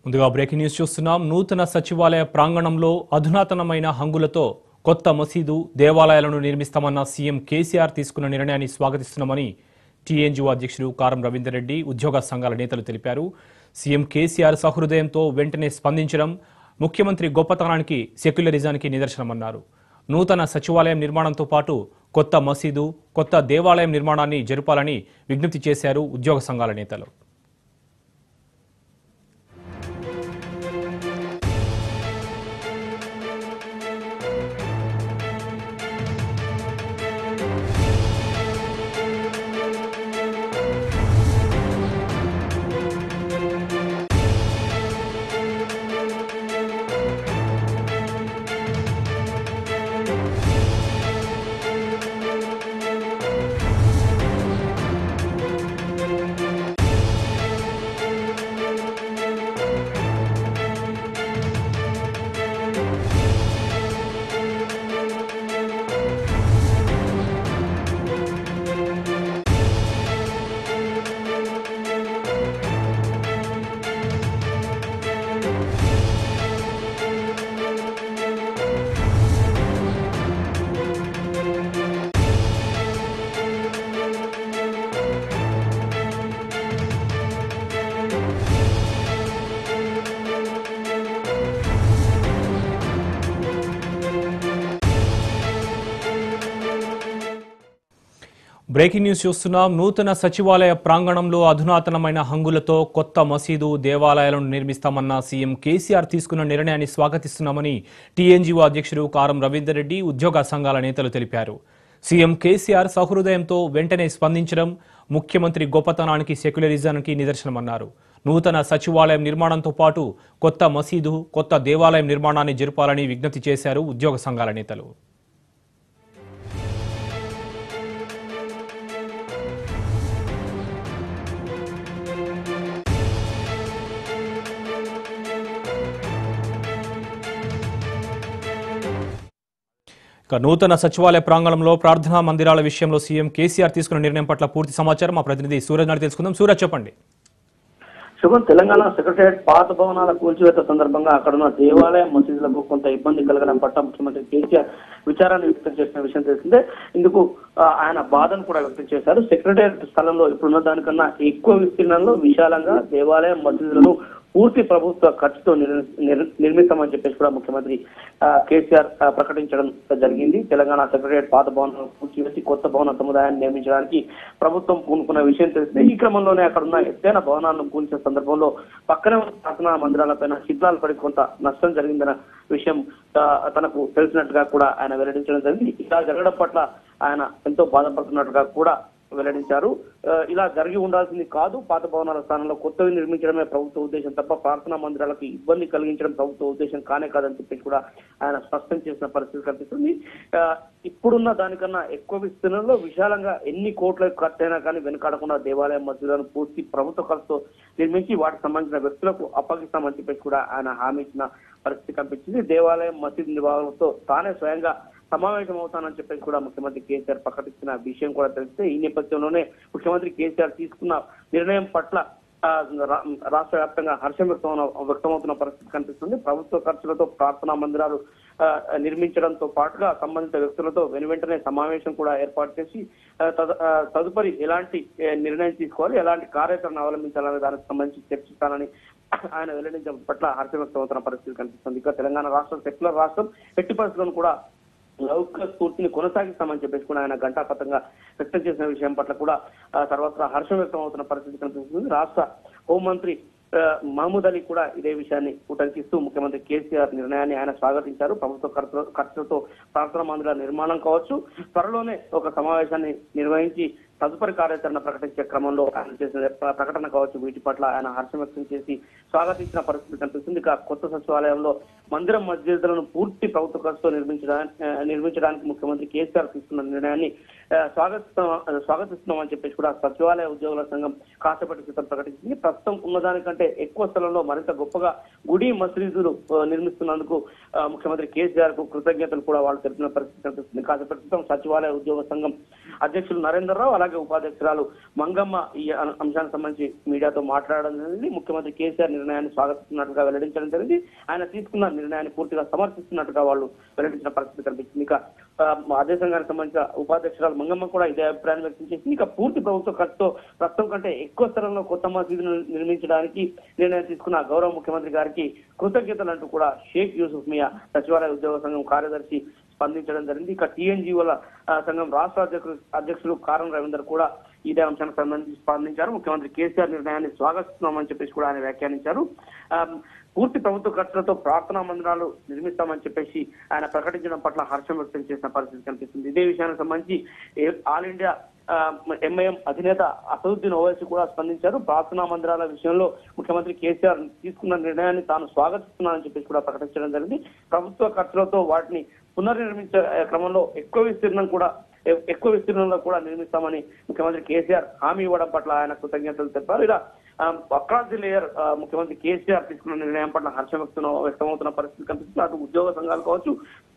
ముందుగా breaking news చూస్తున్నాం నూతన సచివాలయ ప్రాంగణంలో అధునాతనమైన హంగులతో కొత్త మసీదు దేవాలయాలను నిర్మిస్తామన్న సీఎం కేసీఆర్ తీసుకున్న నిర్ణయాన్ని స్వాగతిస్తున్నామని టీఎన్జీఓ అధ్యక్షుడు కారం రవీందర్ రెడ్డి ఉద్యోగ సంఘాల నేతలు తెలిపారు సీఎం కేసీఆర్ సహృదయంతో వెంటనే స్పందించడం ముఖ్యమంత్రి గొప్పతనానికి సెక్యులరిజానికి నిదర్శనమన్నారు నూతన సచివాలయం నిర్మాణంతో పాటు కొత్త మసీదు కొత్త దేవాలయం నిర్మాణాన్ని జరపాలని విజ్ఞప్తి చేశారు ఉద్యోగ సంఘాల నేతలు బ్రేకింగ్ న్యూస్ చూస్తున్నాం నూతన సచివాలయ ప్రాంగణంలో అధునాతనమైన హంగులతో కొత్త మసీదు దేవాలయాలను నిర్మిస్తామన్న సీఎం కేసీఆర్ తీసుకున్న నిర్ణయాన్ని స్వాగతిస్తున్నామని టీఎన్జీఓ అధ్యక్షుడు కారం రవీందర్ రెడ్డి ఉద్యోగ సంఘాల నేతలు తెలిపారు సీఎం కేసీఆర్ సహృదయంతో వెంటనే స్పందించడం ముఖ్యమంత్రి గొప్పతనానికి సెక్యులరిజానికి నిదర్శనమన్నారు నూతన సచివాలయం నిర్మాణంతో పాటు కొత్త మసీదు కొత్త దేవాలయం నిర్మాణాన్ని జరపాలని విజ్ఞప్తి చేశారు ఉద్యోగ సంఘాల నేతలు ఇక నూతన సచివాలయ ప్రాంగణంలో ప్రార్థనా మందిరాల విషయంలో సీఎం కేసీఆర్ తీసుకున్న నిర్ణయం పట్ల పూర్తి సమాచారం మా ప్రతినిధి సూరజ్ నాడు తెలుసుకుందాం సూరజ్ చెప్పండి శుభం తెలంగాణ సెక్రటరియట్ పాత భవనాల కూల్చివేత సందర్భంగా అక్కడున్న దేవాలయం మసీదులకు కొంత ఇబ్బంది కలగడం పట్ల ముఖ్యమంత్రి కేసీఆర్ విచారాన్ని వ్యక్తం చేసిన విషయం తెలిసిందే ఇందుకు ఆ, ఆయన బాధను కూడా వ్యక్తం చేశారు సెక్రటరియట్ స్థలంలో ఇప్పుడున్న దానికన్నా ఎక్కువ విస్తీర్ణంలో విశాలంగా దేవాలయం మసీదులను పూర్తి ప్రభుత్వ ఖర్చుతో నిర్- నిర్- నిర్మిస్తామని చెప్పేసి కూడా ముఖ్యమంత్రి ఆ, కేసీఆర్ ఆ, ప్రకటించడం జరిగింది తెలంగాణ సెక్రటరియట్ పాత భవనాలను కూల్చివేసి కొత్త భవన సముదాయాన్ని నిర్మించడానికి ప్రభుత్వం పూనుకున్న విషయం తెలిసిందే ఈ క్రమంలోనే అక్కడ ఉన్న ఎత్తైన భవనాలను కూల్చే సందర్భంలో పక్కనే ఉన్న ప్రార్థనా మందిరాలపైన శిథిలాలు పడి కొంత నష్టం జరిగిందన్న విషయం ఆ, తనకు తెలిసినట్టుగా కూడా ఆయన వెల్లడించడం జరిగింది ఇలా జరగడం పట్ల ఆయన ఎంతో బాధపడుతున్నట్టుగా కూడా వెల్లడించారు ఆ, ఇలా జరిగి ఉండాల్సింది కాదు పాత భవనాల స్థానంలో కొత్తవి నిర్మించడమే ప్రభుత్వ ఉద్దేశం తప్ప ప్రార్థనా మందిరాలకు ఇబ్బంది కలిగించడం ప్రభుత్వ ఉద్దేశం కానే కాదని చెప్పి కూడా ఆయన స్పష్టం చేసిన పరిస్థితి కనిపిస్తుంది ఆ, ఇప్పుడున్న దానికన్నా ఎక్కువ విస్తీర్ణంలో విశాలంగా ఎన్ని కోట్ల ఖర్చైనా కానీ వెనుకాడకుండా దేవాలయం మసీదులను పూర్తి ప్రభుత్వ ఖర్చుతో నిర్మించి వాటికి సంబంధించిన వ్యక్తులకు అప్పగిస్తామని చెప్పి కూడా ఆయన హామీ ఇచ్చిన పరిస్థితి కనిపించింది దేవాలయం మసీదు నిర్వాహకులతో తానే స్వయంగా సమావేశం అవుతానని చెప్పేసి కూడా ముఖ్యమంత్రి కేసీఆర్ ప్రకటించిన విషయం కూడా తెలిస్తే ఈ నేపథ్యంలోనే ముఖ్యమంత్రి కేసీఆర్ తీసుకున్న నిర్ణయం పట్ల ఆ, రా- రాష్ట్ర వ్యాప్తంగా హర్షం వ్యక్తం వ్యక్తమవుతున్న పరిస్థితి కనిపిస్తుంది ప్రభుత్వ ఖర్చులతో ప్రార్థనా మందిరాలు ఆ, నిర్మించడంతో పాటుగా సంబంధిత వ్యక్తులతో వెనువెంటనే సమావేశం కూడా ఏర్పాటు చేసి ఆ, తద- ఆ, తదుపరి ఎలాంటి ఏ, నిర్ణయం తీసుకోవాలి ఎలాంటి కార్యాచరణ అవలంబించాలనే దానికి సంబంధించి చర్చిస్తానని ఆయన వెల్లడించడం పట్ల హర్షం వ్యక్తమవుతున్న పరిస్థితి కనిపిస్తుంది ఇక తెలంగాణ రాష్ట్రం సెక్యులర్ రాష్ట్రం ఎట్టి పరిస్థితులను కూడా లౌకిక స్ఫూర్తిని కొనసాగిస్తామని చెప్పేసి కూడా ఆయన ఘంటాపథంగా వ్యక్తం చేసిన విషయం పట్ల కూడా ఆ, సర్వత్రా హర్షం వ్యక్తం అవుతున్న పరిస్థితి కనిపిస్తుంది రాష్ట్ర హోంమంత్రి ఆ, మహమూద్ అలీ కూడా ఇదే విషయాన్ని ఉటంకిస్తూ ముఖ్యమంత్రి కేసీఆర్ నిర్ణయాన్ని ఆయన స్వాగతించారు ప్రభుత్వ ఖర్చు ఖర్చులతో ప్రార్థన మందిరాల నిర్మాణం కావచ్చు త్వరలోనే ఒక సమావేశాన్ని నిర్వహించి తదుపరి కార్యాచరణ ప్రకటించే క్రమంలో ఆయన చేసిన ప్ర- ప్రకటన కావచ్చు వీటి పట్ల ఆయన హర్షం వ్యక్తం చేసి స్వాగతించిన పరిస్థితి కనిపిస్తుంది ఇక కొత్త సచివాలయంలో మందిరం మస్జిద్లను పూర్తి ప్రభుత్వ ఖర్చుతో నిర్మించడానికి ఆ, నిర్మించడానికి ముఖ్యమంత్రి కేసీఆర్ తీసుకున్న నిర్ణయాన్ని ఆ, స్వాగతిస్తాం స్వాగతిస్తున్నామని చెప్పేసి కూడా సచివాలయ ఉద్యోగుల సంఘం కాసేపటి క్రితం ప్రకటించింది ప్రస్తుతం ఉన్నదానికంటే ఎక్కువ స్థలంలో మరింత గొప్పగా గుడి మసీదులు ఆ, నిర్మిస్తున్నందుకు ఆ, ముఖ్యమంత్రి కేసీఆర్ కు కృతజ్ఞతలు కూడా వాళ్ళు తెలిపిన పరిస్థితి కనిపిస్తుంది కాసేపటి క్రితం సచివాలయ ఉద్యోగ సంఘం అధ్యక్షులు నరేందర్ రావు అలాగే అలాగే ఉపాధ్యక్షురాలు మంగమ్మ ఈ అం- అంశానికి సంబంధించి మీడియాతో మాట్లాడడం జరిగింది ముఖ్యమంత్రి కేసీఆర్ నిర్ణయాన్ని స్వాగతిస్తున్నట్టుగా వెల్లడించడం జరిగింది ఆయన తీసుకున్న నిర్ణయాన్ని పూర్తిగా సమర్థిస్తున్నట్టుగా వాళ్ళు వెల్లడించిన పరిస్థితి కనిపించింది ఇక ఆ, అదే సంఘానికి సంబంధించిన ఉపాధ్యక్షురాలు మంగమ్మ కూడా ఇదే అభిప్రాయాన్ని వ్యక్తం చేసింది ఇక పూర్తి ప్రభుత్వ ఖర్చుతో ప్రస్తుతం కంటే ఎక్కువ స్థలంలో కొత్త మసీదును నిర్మించడానికి నిర్ణయం తీసుకున్న గౌరవ ముఖ్యమంత్రి గారికి కృతజ్ఞతలు అంటూ కూడా షేక్ యూసుఫ్ మియా సచివాలయ ఉద్యోగ సంఘం కార్యదర్శి స్పందించడం జరిగింది ఇక టీఎన్జీఓల సంఘం రాష్ట్ర అధ్యక్షులు అధ్యక్షులు కారం రవీందర్ కూడా ఇదే అంశానికి సంబంధించి స్పందించారు ముఖ్యమంత్రి కేసీఆర్ నిర్ణయాన్ని స్వాగతిస్తున్నామని చెప్పేసి కూడా ఆయన వ్యాఖ్యానించారు ఆ, పూర్తి ప్రభుత్వ ఖర్చులతో ప్రార్థనా మందిరాలు నిర్మిస్తామని చెప్పేసి ఆయన ప్రకటించడం పట్ల హర్షం వ్యక్తం చేసిన పరిస్థితి కనిపిస్తుంది ఇదే విషయానికి సంబంధించి ఏ- ఆల్ ఇండియా ఆ, ఎంఐఎం అధినేత అసదుద్దీన్ ఓవైసీ కూడా స్పందించారు ప్రార్థనా మందిరాల విషయంలో ముఖ్యమంత్రి కేసీఆర్ తీసుకున్న నిర్ణయాన్ని తాను స్వాగతిస్తున్నానని చెప్పేసి కూడా ప్రకటించడం జరిగింది ప్రభుత్వ ఖర్చులతో వాటిని పునర్నిర్మించే ఆ, క్రమంలో ఎక్కువ విస్తీర్ణం కూడా ఎ- ఎక్కువ విస్తీర్ణంలో కూడా నిర్మిస్తామని ముఖ్యమంత్రి కేసీఆర్ హామీ ఇవ్వడం పట్ల ఆయన కృతజ్ఞతలు తెలిపారు ఇలా అక్రాస్ ది లేయర్ ఆ, ముఖ్యమంత్రి కేసీఆర్ తీసుకున్న నిర్ణయం పట్ల హర్షం వ్యక్తం వ్యక్తమవుతున్న పరిస్థితి కనిపిస్తుంది అటు ఉద్యోగ సంఘాలు కావచ్చు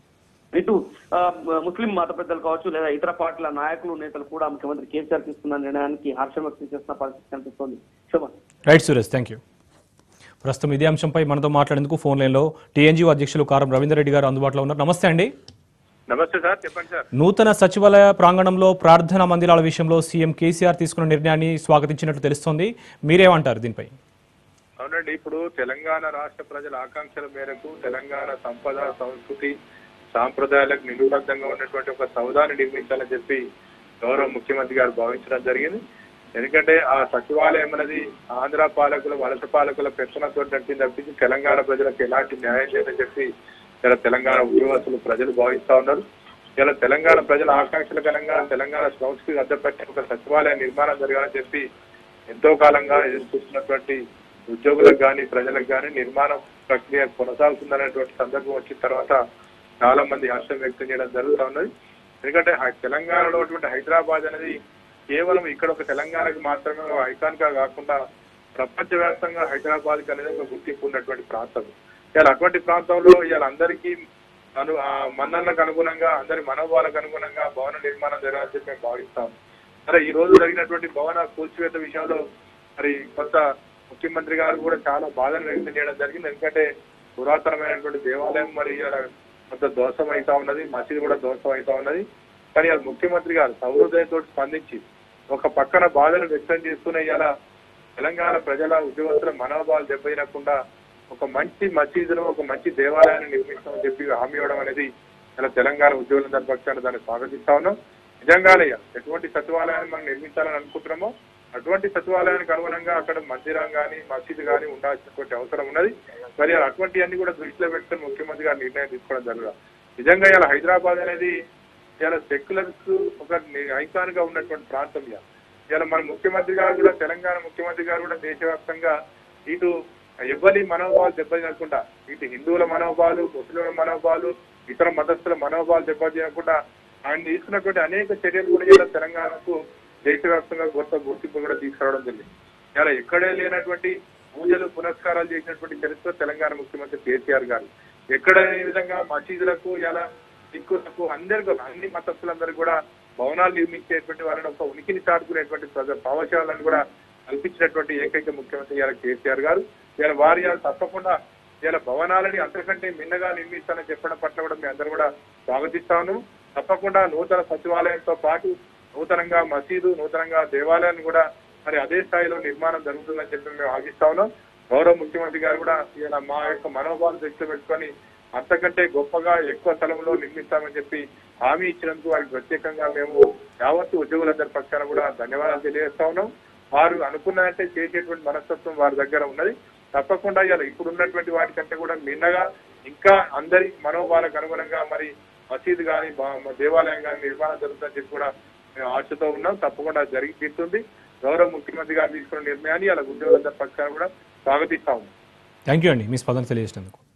ఇటు ఆ, ముస్లిం మత పెద్దలు కావచ్చు లేదా ఇతర పార్టీల నాయకులు నేతలు కూడా ముఖ్యమంత్రి కేసీఆర్ తీసుకున్న నిర్ణయానికి హర్షం వ్యక్తం చేస్తున్న పరిస్థితి కనిపిస్తోంది శుభం రైట్ సురేష్ థ్యాంక్ యూ ప్రస్తుతం ఇదే అంశంపై మనతో మాట్లాడేందుకు ఫోన్ లైన్లో టీఎన్జీఓ అధ్యక్షులు కారం రవీందర్ రెడ్డి గారు అందుబాటులో ఉన్నారు నమస్తే అండి నమస్తే సార్ చెప్పండి సార్ నూతన సచివాలయ ప్రాంగణంలో ప్రార్థనా మందిరాల విషయంలో సీఎం కేసీఆర్ తీసుకున్న నిర్ణయాన్ని స్వాగతించినట్టు తెలుస్తోంది మీరేమంటారు దీనిపై అవునండి ఇప్పుడు తెలంగాణ రాష్ట్ర ప్రజల ఆకాంక్షల మేరకు తెలంగాణ సంపద సంస్కృతి సాంప్రదాయాలకు నిలుబద్ధంగా ఉన్నటువంటి ఒక సౌదాన్ని నిర్మించాలని చెప్పి గౌరవ ముఖ్యమంత్రి గారు భావించడం జరిగింది ఎందుకంటే ఆ సచివాలయం అనేది ఆంధ్ర పాలకుల వలస పాలకుల పెత్తనతో నడిచింది తప్పించి తెలంగాణ ప్రజలకు ఎలాంటి న్యాయం లేదని చెప్పి ఇలా తెలంగాణ ఉద్యోగస్తులు ప్రజలు భావిస్తా ఉన్నారు ఇలా తెలంగాణ ప్రజల ఆకాంక్షల కరంగా తెలంగాణ సంస్కృతి అద్దపెట్టి ఒక సచివాలయ నిర్మాణం జరగాలని చెప్పి ఎంతో కాలంగా ఎదురు చూస్తున్నటువంటి ఉద్యోగులకు కానీ ప్రజలకు కానీ నిర్మాణం ప్రక్రియ కొనసాగుతుందనేటువంటి సందర్భం వచ్చిన తర్వాత చాలా మంది హర్షం వ్యక్తం చేయడం జరుగుతూ ఉన్నది ఎందుకంటే హై- తెలంగాణలో ఉన్నటువంటి హైదరాబాద్ అనేది కేవలం ఇక్కడ ఒక తెలంగాణకు మాత్రమే ఐకాన్ గా కాకుండా ప్రపంచవ్యాప్తంగా హైదరాబాద్ అనేది ఒక గుర్తింపు ఉన్నటువంటి ప్రాంతం ఇవాళ అటువంటి ప్రాంతంలో ఇవాళ అందరికీ అను ఆ మన్నలకు అనుగుణంగా అందరి మనోభావాలకు అనుగుణంగా భవన నిర్మాణం జరగాలని చెప్పి మేము భావిస్తాం సరే ఈ రోజు జరిగినటువంటి భవన కూల్చివేత విషయంలో మరి కొత్త ముఖ్యమంత్రి గారు కూడా చాలా బాధను వ్యక్తం చేయడం జరిగింది ఎందుకంటే పురాతనమైనటువంటి దేవాలయం మరి ఇలా కొంత దోషం అవుతా ఉన్నది మసీదు కూడా దోషం అవుతా ఉన్నది కానీ అది ముఖ్యమంత్రి గారు సౌహృదయంతో స్పందించి ఒక పక్కన బాధను వ్యక్తం చేస్తూనే ఇలా తెలంగాణ ప్రజల ఉద్యోగస్తుల మనోభావాలు దెబ్బతినకుండా ఒక మంచి మసీదును ఒక మంచి దేవాలయాన్ని నిర్మిస్తామని చెప్పి హామీ ఇవ్వడం అనేది ఇలా తెలంగాణ ఉద్యోగుల పక్షాన దాన్ని స్వాగతిస్తా ఉన్నాం నిజంగానే ఎటువంటి సచివాలయాన్ని మనం నిర్మించాలని అనుకుంటున్నామో అటువంటి సచివాలయానికి అనుగుణంగా అక్కడ మందిరం కానీ మసీదు కానీ ఉండాల్సినటువంటి అవసరం ఉన్నది మరి అటువంటి అన్ని కూడా దృష్టిలో పెట్టుకుని ముఖ్యమంత్రి గారు నిర్ణయం తీసుకోవడం జరుగుతుంది నిజంగా ఇలా హైదరాబాద్ అనేది ఇలా సెక్యులర్స్ ఒక ఐకాన్ గా ఉన్నటువంటి ప్రాంతం ఇవాళ ఇలా మన ముఖ్యమంత్రి గారు కూడా తెలంగాణ ముఖ్యమంత్రి గారు కూడా దేశవ్యాప్తంగా ఇటు ఎవరి మనోభావాలు దెబ్బతినకుండా ఇటు హిందువుల మనోభావాలు ముస్లింల మనోభావాలు ఇతర మతస్థుల మనోభావాలు దెబ్బతినకుండా ఆయన తీసుకున్నటువంటి అనేక చర్యలు కూడా ఇలా తెలంగాణకు దేశవ్యాప్తంగా కొత్త గుర్తింపు కూడా తీసుకురావడం జరిగింది ఇలా ఎక్కడే లేనటువంటి పూజలు పునస్కారాలు చేసినటువంటి చరిత్ర తెలంగాణ ముఖ్యమంత్రి కేసీఆర్ గారు ఎక్కడ ఈ విధంగా మసీదులకు ఇలా దిక్కులకు అందరికీ అన్ని మతస్థులందరూ కూడా భవనాలు నిర్మించేటువంటి వాళ్ళని ఒక ఉనికిని చాటుకునేటువంటి ప్రజల భావశాలను కూడా కల్పించినటువంటి ఏకైక ముఖ్యమంత్రి ఇవాళ కేసీఆర్ గారు ఇవాళ వారి ఇవాళ తప్పకుండా ఇవాళ భవనాలని అంతకంటే మిన్నగా నిర్మిస్తానని చెప్పడం పట్ల కూడా మీ అందరూ కూడా స్వాగతిస్తాను తప్పకుండా నూతన సచివాలయంతో పాటు నూతనంగా మసీదు నూతనంగా దేవాలయాన్ని కూడా మరి అదే స్థాయిలో నిర్మాణం జరుగుతుందని చెప్పి మేము ఆగిస్తా ఉన్నాం గౌరవ ముఖ్యమంత్రి గారు కూడా ఇలా మా యొక్క మనోభావాలు దృష్టిలో పెట్టుకొని అంతకంటే గొప్పగా ఎక్కువ స్థలంలో నిర్మిస్తామని చెప్పి హామీ ఇచ్చినందుకు వారికి ప్రత్యేకంగా మేము యావత్తు ఉద్యోగులందరి పక్షాన కూడా ధన్యవాదాలు తెలియజేస్తా ఉన్నాం వారు అనుకున్నదంటే చేసేటువంటి మనస్తత్వం వారి దగ్గర ఉన్నది తప్పకుండా ఇలా ఇప్పుడు ఉన్నటువంటి వాటికంటే కూడా మిన్నగా ఇంకా అందరి మనోభావాలకు అనుగుణంగా మరి మసీదు కానీ దేవాలయం కానీ నిర్మాణం జరుగుతుందని చెప్పి కూడా మేము ఆశతో ఉన్నాం తప్పకుండా జరిగి తీరుతుంది గౌరవ ముఖ్యమంత్రి గారు తీసుకున్న నిర్ణయాన్ని అలా ఉద్యోగులందరి పక్షాన కూడా స్వాగతిస్తా ఉన్నాం థ్యాంక్ యూ అండి మీ స్పందన తెలియజేసినందుకు